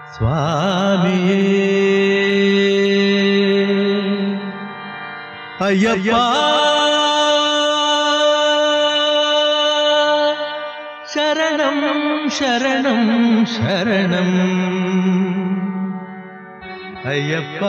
ಸ್ವಾಮಿಯೇ ಅಯ್ಯಪ್ಪ ಶರಣಂ ಶರಣಂ ಶರಣಂ ಅಯ್ಯಪ್ಪ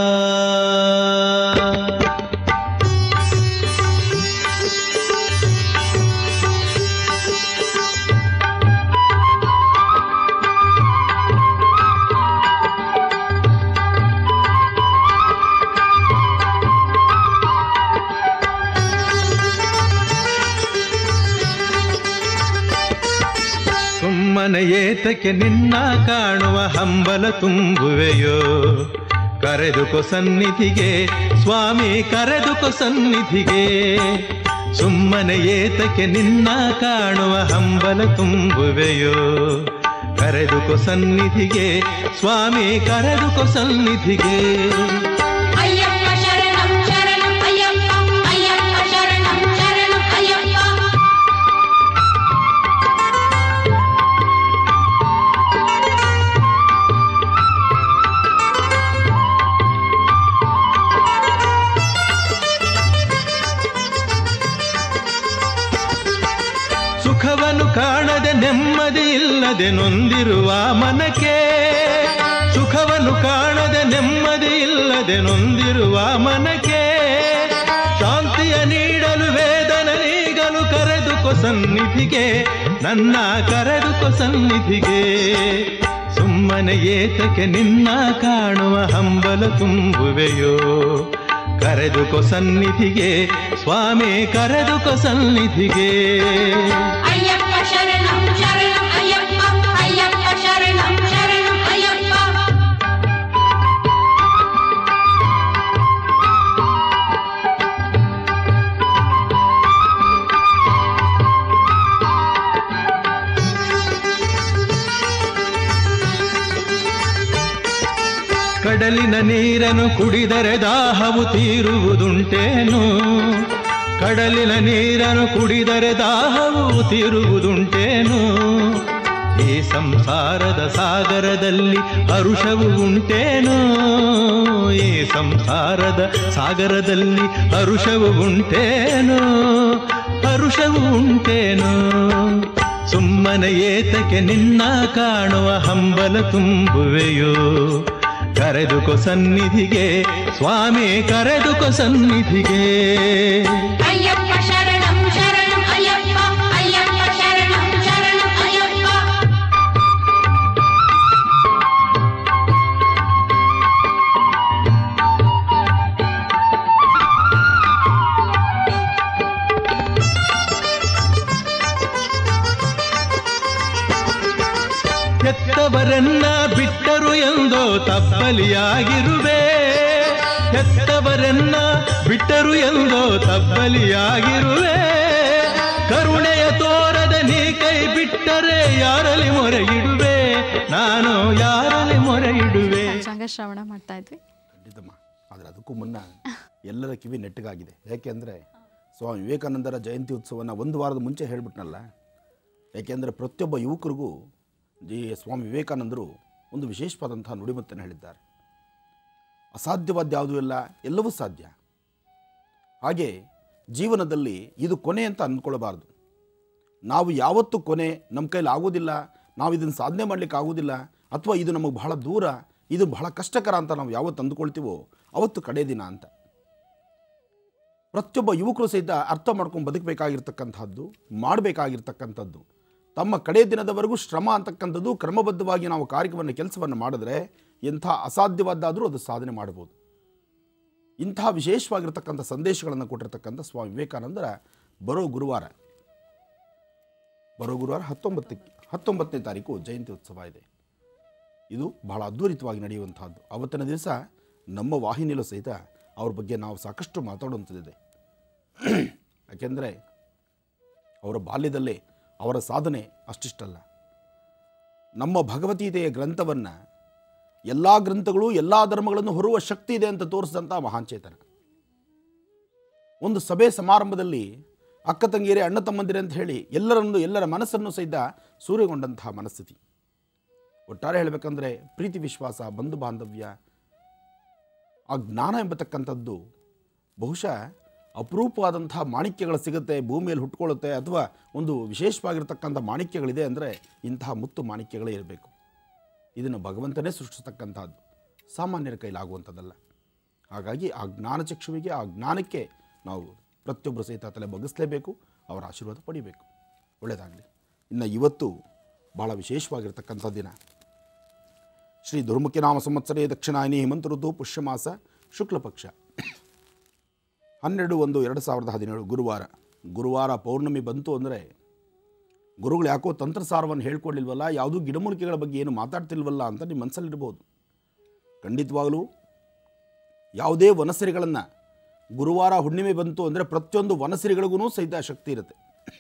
ಸುಮ್ಮನೆ ಏತಕ್ಕೆ ನಿನ್ನ ಕಾಣುವ ಹಂಬಲ ತುಂಬುವೆಯೋ ಕರೆದುಕೊ ಸನ್ನಿಧಿಗೆ ಸ್ವಾಮಿ ಕರೆದುಕೊ ಸನ್ನಿಧಿಗೆ ಸುಮ್ಮನೆ ಏತಕ್ಕೆ ನಿನ್ನ ಕಾಣುವ ಹಂಬಲ ತುಂಬುವೆಯೋ ಕರೆದುಕೊ ಸನ್ನಿಧಿಗೆ ಸ್ವಾಮಿ ಕರೆದುಕೊ ಸನ್ನಿಧಿಗೆ ಅಯ್ಯಪ್ಪ ಶರಣಂ ಶರಣಂ ಅಯ್ಯಪ್ಪ ಅಯ್ಯಪ್ಪ ಶರಣಂ ಶರಣಂ ಅಯ್ಯಪ್ಪ ಸುಖವನ್ನು ಕಾಣದೆ ನೆಮ್ಮದಿ ಇಲ್ಲದೆ ನೊಂದಿರುವ ಮನಕ್ಕೆ ಸುಖವನ್ನು ಕಾಣದೆ ನೆಮ್ಮದಿ ಇಲ್ಲದೆ ನೊಂದಿರುವ ಮನಕ್ಕೆ ಶಾಂತಿಯ ನೀಡಲು ವೇದನ ನೀಗಲು ಕರೆದುಕೊ ಸನ್ನಿಧಿಗೆ ನನ್ನ ಕರೆದುಕೊ ಸನ್ನಿಧಿಗೆ ಸುಮ್ಮನೆ ಏತಕ್ಕೆ ನಿನ್ನ ಕಾಣುವ ಹಂಬಲ ತುಂಬುವೆಯೋ ಕರೆದುಕೊ ಸನ್ನಿಧಿಗೆ ಸ್ವಾಮಿ ಕರೆದುಕೊ ಸನ್ನಿಧಿಗೆ ಅಯ್ಯಪ್ಪ ಶರಣಂ ಶರಣಂ ಅಯ್ಯಪ್ಪ ಅಯ್ಯಪ್ಪ ಶರಣಂ ಶರಣಂ ಅಯ್ಯಪ್ಪ ಕಡಲಿನ ನೀರನ್ನು ಕುಡಿದರೆ ದಾಹವು ತೀರುವುದುಂಟೇನು ಕಡಲಿನ ನೀರನ್ನು ಕುಡಿದರೆ ದಾಹವು ತೀರುವುದುಂಟೇನು ಈ ಸಂಸಾರದ ಸಾಗರದಲ್ಲಿ ಹರುಷವು ಉಂಟೇನು ಈ ಸಂಸಾರದ ಸಾಗರದಲ್ಲಿ ಹರುಷವು ಉಂಟೇನು ಹರುಷವು ಉಂಟೇನು ಸುಮ್ಮನೆ ಏತಕ್ಕೆ ನಿನ್ನ ಕಾಣುವ ಹಂಬಲ ತುಂಬುವೆಯೋ ಕರೆದುಕೊ ಸನ್ನಿಧಿಗೆ ಸ್ವಾಮಿ ಕರೆದುಕೊ ಸನ್ನಿಧಿಗೆ ಅಯ್ಯಪ್ಪ ಶರಣಂ ಶರಣಂ ಅಯ್ಯಪ್ಪ ಅಯ್ಯಪ್ಪ ಶರಣಂ ಶರಣಂ ಅಯ್ಯಪ್ಪ ಹೆತ್ತವರನ್ನ ಬಿಟ್ಟರು ಎಂದೋ ತಬ್ಬಲಿಯಾಗಿರುವೆ ಹೆತ್ತವರನ್ನ ಬಿಟ್ಟರು ಎಂದೋ ತಬ್ಬಲಿಯಾಗಿರುವೆ ಕರುಣೆಯ ತೋರದ ನೀ ಕೈ ಬಿಟ್ಟರೆ ಯಾರಲ್ಲಿ ಮೊರೆ ಇಡುವೆ ನಾನು ಯಾರಲ್ಲಿ ಮೊರೆ ಇಡುವೆ ಪಂಚಾಂಗ ಶ್ರವಣ ಮಾಡ್ತಾ ಇದ್ವಿ ಖಂಡಿತಮ್ಮ ಆದರೆ ಅದಕ್ಕೂ ಮುನ್ನ ಎಲ್ಲರ ಕಿವಿ ನೆಟ್ಟಗಾಗಿದೆ ಯಾಕೆಂದರೆ ಸ್ವಾಮಿ ವಿವೇಕಾನಂದರ ಜಯಂತಿ ಉತ್ಸವನ ಒಂದು ವಾರದ ಮುಂಚೆ ಹೇಳಿಬಿಟ್ನಲ್ಲ ಯಾಕೆಂದರೆ ಪ್ರತಿಯೊಬ್ಬ ಯುವಕರಿಗೂ ಜಿ ಸ್ವಾಮಿ ವಿವೇಕಾನಂದರು ಒಂದು ವಿಶೇಷವಾದಂತಹ ನುಡಿಮುತ್ತನ್ನು ಹೇಳಿದ್ದಾರೆ ಅಸಾಧ್ಯವಾದ ಯಾವುದೂ ಇಲ್ಲ ಎಲ್ಲವೂ ಸಾಧ್ಯ ಹಾಗೆ ಜೀವನದಲ್ಲಿ ಇದು ಕೊನೆ ಅಂತ ಅಂದ್ಕೊಳ್ಬಾರ್ದು ನಾವು ಯಾವತ್ತೂ ಕೊನೆ ನಮ್ಮ ಕೈಲಿ ಆಗೋದಿಲ್ಲ ನಾವು ಇದನ್ನು ಸಾಧನೆ ಮಾಡಲಿಕ್ಕೆ ಆಗೋದಿಲ್ಲ ಅಥವಾ ಇದು ನಮಗೆ ಬಹಳ ದೂರ ಇದು ಬಹಳ ಕಷ್ಟಕರ ಅಂತ ನಾವು ಯಾವತ್ತು ಅಂದ್ಕೊಳ್ತೀವೋ ಅವತ್ತು ಕಡೆ ದಿನ ಅಂತ ಪ್ರತಿಯೊಬ್ಬ ಯುವಕರು ಸಹಿತ ಅರ್ಥ ಮಾಡ್ಕೊಂಡು ಬದುಕಬೇಕಾಗಿರ್ತಕ್ಕಂಥದ್ದು ಮಾಡಬೇಕಾಗಿರ್ತಕ್ಕಂಥದ್ದು ತಮ್ಮ ಕಡೆ ದಿನದವರೆಗೂ ಶ್ರಮ ಅಂತಕ್ಕಂಥದ್ದು ಕ್ರಮಬದ್ಧವಾಗಿ ನಾವು ಕಾರ್ಯವನ್ನು ಕೆಲಸವನ್ನು ಮಾಡಿದ್ರೆ ಎಂಥ ಅಸಾಧ್ಯವಾದ್ದಾದರೂ ಅದು ಸಾಧನೆ ಮಾಡ್ಬೋದು ಇಂತಹ ವಿಶೇಷವಾಗಿರ್ತಕ್ಕಂಥ ಸಂದೇಶಗಳನ್ನು ಕೊಟ್ಟಿರ್ತಕ್ಕಂಥ ಸ್ವಾಮಿ ವಿವೇಕಾನಂದರ ಬರೋ ಗುರುವಾರ ಬರೋ ಗುರುವಾರ ಹತ್ತೊಂಬತ್ತಕ್ಕೆ ಹತ್ತೊಂಬತ್ತನೇ ತಾರೀಕು ಜಯಂತಿ ಉತ್ಸವ ಇದೆ ಇದು ಬಹಳ ಅದ್ಭುತವಾಗಿ ನಡೆಯುವಂತಹದ್ದು ಅವತ್ತಿನ ದಿವಸ ನಮ್ಮ ವಾಹಿನಿಯಲ್ಲೂ ಸಹಿತ ಅವ್ರ ಬಗ್ಗೆ ನಾವು ಸಾಕಷ್ಟು ಮಾತಾಡುವಂಥದ್ದಿದೆ ಯಾಕೆಂದರೆ ಅವರ ಬಾಲ್ಯದಲ್ಲೇ ಅವರ ಸಾಧನೆ ಅಷ್ಟಿಷ್ಟಲ್ಲ ನಮ್ಮ ಭಗವದ್ಗೀತೆಯ ಗ್ರಂಥವನ್ನು ಎಲ್ಲ ಗ್ರಂಥಗಳು ಎಲ್ಲ ಧರ್ಮಗಳನ್ನು ಹೊರುವ ಶಕ್ತಿ ಇದೆ ಅಂತ ತೋರಿಸಿದಂಥ ಮಹಾಂಚೇತನ ಒಂದು ಸಭೆ ಸಮಾರಂಭದಲ್ಲಿ ಅಕ್ಕ ತಂಗಿಯರೇ ಅಣ್ಣ ತಮ್ಮಂದಿರೇ ಅಂತ ಹೇಳಿ ಎಲ್ಲರನ್ನು ಎಲ್ಲರ ಮನಸ್ಸನ್ನು ಸಹಿತ ಸೂರೆಗೊಂಡಂತಹ ಮನಸ್ಥಿತಿ ಒಟ್ಟಾರೆ ಹೇಳಬೇಕಂದ್ರೆ ಪ್ರೀತಿ ವಿಶ್ವಾಸ ಬಂಧು ಬಾಂಧವ್ಯ ಆ ಜ್ಞಾನ ಎಂಬತಕ್ಕಂಥದ್ದು ಬಹುಶಃ ಅಪರೂಪವಾದಂತಹ ಮಾಣಿಕ್ಯಗಳು ಸಿಗುತ್ತೆ ಭೂಮಿಯಲ್ಲಿ ಹುಟ್ಕೊಳ್ಳುತ್ತೆ ಅಥವಾ ಒಂದು ವಿಶೇಷವಾಗಿರ್ತಕ್ಕಂಥ ಮಾಣಿಕ್ಯಗಳಿದೆ ಅಂದರೆ ಇಂತಹ ಮುತ್ತು ಮಾಣಿಕ್ಯಗಳೇ ಇರಬೇಕು ಇದನ್ನು ಭಗವಂತನೇ ಸೃಷ್ಟಿಸ್ತಕ್ಕಂಥದ್ದು ಸಾಮಾನ್ಯರ ಕೈಲಾಗುವಂಥದ್ದಲ್ಲ ಹಾಗಾಗಿ ಆ ಜ್ಞಾನಚಕ್ಷುವಿಗೆ ಆ ಜ್ಞಾನಕ್ಕೆ ನಾವು ಪ್ರತಿಯೊಬ್ಬರು ಸಹಿತ ತಲೆ ಬಗ್ಗಿಸಲೇಬೇಕು ಅವರ ಆಶೀರ್ವಾದ ಪಡಿಬೇಕು ಒಳ್ಳೆಯದಾಗಲಿ ಇನ್ನು ಇವತ್ತು ಭಾಳ ವಿಶೇಷವಾಗಿರ್ತಕ್ಕಂಥ ದಿನ ಶ್ರೀ ದುರ್ಮುಖಿ ನಾಮ ಸಂವತ್ಸರೇ ದಕ್ಷಿಣಾಯನಿ ಹೇಮಂತ ಋತು ಪುಷ್ಯಮಾಸ ಶುಕ್ಲ ಪಕ್ಷ ಹನ್ನೆರಡು ಒಂದು ಎರಡು ಸಾವಿರದ ಹದಿನೇಳು ಗುರುವಾರ ಗುರುವಾರ ಪೌರ್ಣಮಿ ಬಂತು ಅಂದರೆ ಗುರುಗಳು ಯಾಕೋ ತಂತ್ರಸಾರವನ್ನು ಹೇಳ್ಕೊಡ್ಲಿಲ್ವಲ್ಲ ಯಾವುದೂ ಗಿಡಮೂಲಿಕೆಗಳ ಬಗ್ಗೆ ಏನು ಮಾತಾಡ್ತಿಲ್ವಲ್ಲ ಅಂತ ನಿಮ್ಮ ಮನಸ್ಸಲ್ಲಿರ್ಬೋದು ಖಂಡಿತವಾಗಲೂ ಯಾವುದೇ ವನಸಿರಿಗಳನ್ನು ಗುರುವಾರ ಹುಣ್ಣಿಮೆ ಬಂತು ಅಂದರೆ ಪ್ರತಿಯೊಂದು ವನಸಿರಿಗಳಿಗೂ ಸಹಿತ ಶಕ್ತಿ ಇರುತ್ತೆ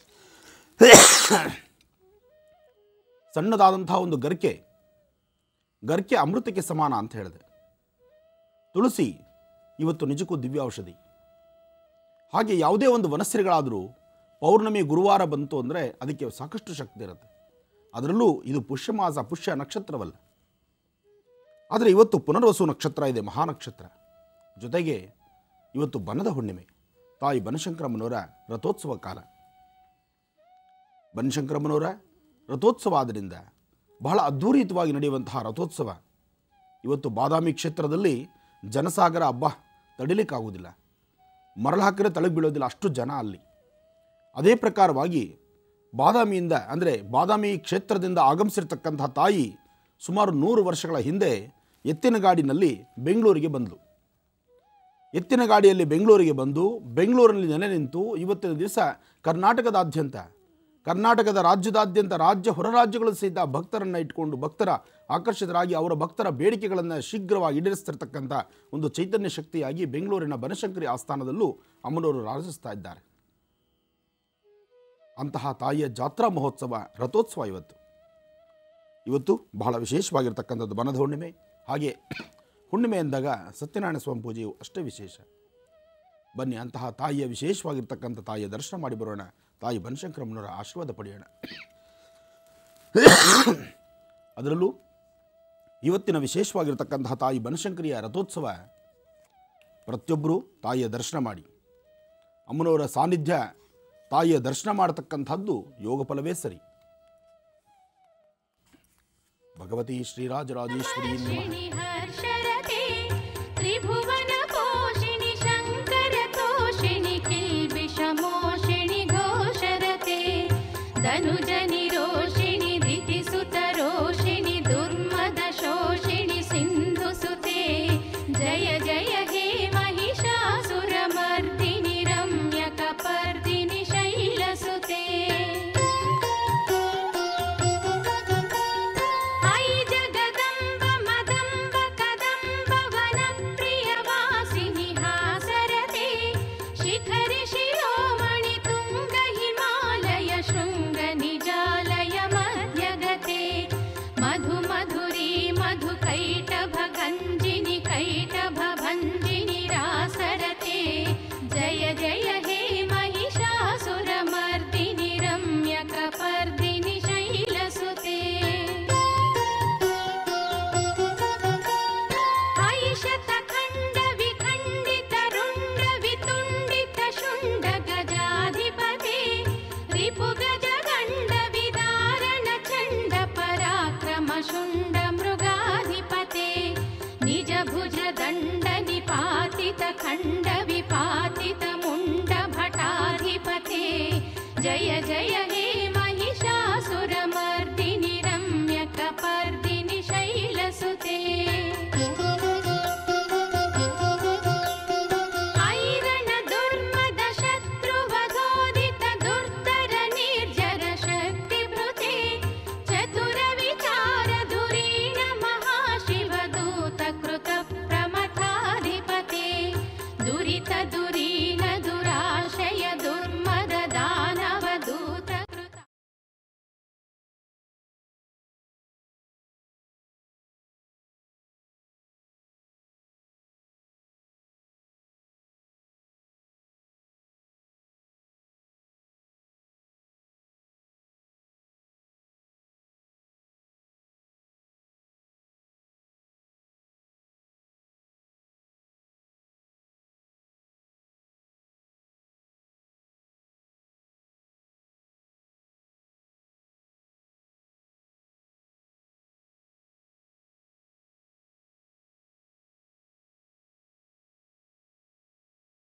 ಸಣ್ಣದಾದಂಥ ಒಂದು ಗರಿಕೆ ಗರಿಕೆ ಅಮೃತಕ್ಕೆ ಸಮಾನ ಅಂತ ಹೇಳಿದೆ ತುಳಸಿ ಇವತ್ತು ನಿಜಕ್ಕೂ ದಿವ್ಯ ಔಷಧಿ ಹಾಗೆ ಯಾವುದೇ ಒಂದು ವನಸ್ಸಿರಿಗಳಾದರೂ ಪೌರ್ಣಮಿ ಗುರುವಾರ ಬಂತು ಅಂದರೆ ಅದಕ್ಕೆ ಸಾಕಷ್ಟು ಶಕ್ತಿ ಇರುತ್ತೆ ಅದರಲ್ಲೂ ಇದು ಪುಷ್ಯಮಾಸ ಪುಷ್ಯ ನಕ್ಷತ್ರವಲ್ಲ ಆದರೆ ಇವತ್ತು ಪುನರ್ವಸು ನಕ್ಷತ್ರ ಇದೆ ಮಹಾನಕ್ಷತ್ರ ಜೊತೆಗೆ ಇವತ್ತು ಬನದ ಹುಣ್ಣಿಮೆ ತಾಯಿ ಬನಶಂಕರಮ್ಮನವರ ರಥೋತ್ಸವ ಕಾಲ ಬನಶಂಕರಮ್ಮನವರ ರಥೋತ್ಸವ ಆದ್ದರಿಂದ ಬಹಳ ಅದ್ಧೂರಿತವಾಗಿ ನಡೆಯುವಂತಹ ರಥೋತ್ಸವ ಇವತ್ತು ಬಾದಾಮಿ ಕ್ಷೇತ್ರದಲ್ಲಿ ಜನಸಾಗರ ಹಬ್ಬ ತಡಿಲಿಕ್ಕಾಗೋದಿಲ್ಲ ಮರಳು ಹಾಕಿದ್ರೆ ತಳಗೆ ಬೀಳೋದಿಲ್ಲ ಅಷ್ಟು ಜನ ಅಲ್ಲಿ ಅದೇ ಪ್ರಕಾರವಾಗಿ ಬಾದಾಮಿಯಿಂದ ಅಂದರೆ ಬಾದಾಮಿ ಕ್ಷೇತ್ರದಿಂದ ಆಗಮಿಸಿರ್ತಕ್ಕಂತಹ ತಾಯಿ ಸುಮಾರು ನೂರು ವರ್ಷಗಳ ಹಿಂದೆ ಎತ್ತಿನ ಗಾಡಿನಲ್ಲಿ ಬೆಂಗಳೂರಿಗೆ ಬಂದಳು ಎತ್ತಿನ ಗಾಡಿಯಲ್ಲಿ ಬೆಂಗಳೂರಿಗೆ ಬಂದು ಬೆಂಗಳೂರಿನಲ್ಲಿ ನೆಲೆ ನಿಂತು ಇವತ್ತಿನ ದಿವಸ ಕರ್ನಾಟಕದಾದ್ಯಂತ ಕರ್ನಾಟಕದ ರಾಜ್ಯದಾದ್ಯಂತ ರಾಜ್ಯ ಹೊರ ರಾಜ್ಯಗಳು ಸಹಿತ ಭಕ್ತರನ್ನು ಇಟ್ಕೊಂಡು ಭಕ್ತರ ಆಕರ್ಷಿತರಾಗಿ ಅವರ ಭಕ್ತರ ಬೇಡಿಕೆಗಳನ್ನು ಶೀಘ್ರವಾಗಿ ಈಡೇರಿಸ್ತಿರ್ತಕ್ಕಂಥ ಒಂದು ಚೈತನ್ಯ ಶಕ್ತಿಯಾಗಿ ಬೆಂಗಳೂರಿನ ಬನಶಂಕರಿ ಆಸ್ಥಾನದಲ್ಲೂ ಅಮ್ಮನವರು ರಾಜಿಸ್ತಾ ಇದ್ದಾರೆ ಅಂತಹ ತಾಯಿಯ ಜಾತ್ರಾ ಮಹೋತ್ಸವ ರಥೋತ್ಸವ ಇವತ್ತು ಇವತ್ತು ಬಹಳ ವಿಶೇಷವಾಗಿರ್ತಕ್ಕಂಥದ್ದು ಬನದ ಹುಣ್ಣಿಮೆ ಹಾಗೆ ಹುಣ್ಣಿಮೆ ಎಂದಾಗ ಸತ್ಯನಾರಾಯಣ ಸ್ವಾಮಿ ಪೂಜೆಯು ಅಷ್ಟೇ ವಿಶೇಷ ಬನ್ನಿ ಅಂತಹ ತಾಯಿಯ ವಿಶೇಷವಾಗಿರ್ತಕ್ಕಂಥ ತಾಯಿಯ ದರ್ಶನ ಮಾಡಿ ಬರೋಣ ತಾಯಿ ಬನಶಂಕರಮ್ಮನವರ ಆಶೀರ್ವಾದ ಪಡೆಯೋಣ ಅದರಲ್ಲೂ ಇವತ್ತಿನ ವಿಶೇಷವಾಗಿರ್ತಕ್ಕಂತಹ ತಾಯಿ ಬನಶಂಕರಿಯ ರಥೋತ್ಸವ ಪ್ರತಿಯೊಬ್ಬರೂ ತಾಯಿಯ ದರ್ಶನ ಮಾಡಿ ಅಮ್ಮನವರ ಸಾನ್ನಿಧ್ಯ ತಾಯಿಯ ದರ್ಶನ ಮಾಡತಕ್ಕಂಥದ್ದು ಯೋಗ ಫಲವೇ ಸರಿ ಭಗವತಿ ಶ್ರೀರಾಜರಾಜೇಶ್ವರಿ ನಮಃ ಹರ್ಷರತೆ ತ್ರಿಭುವನ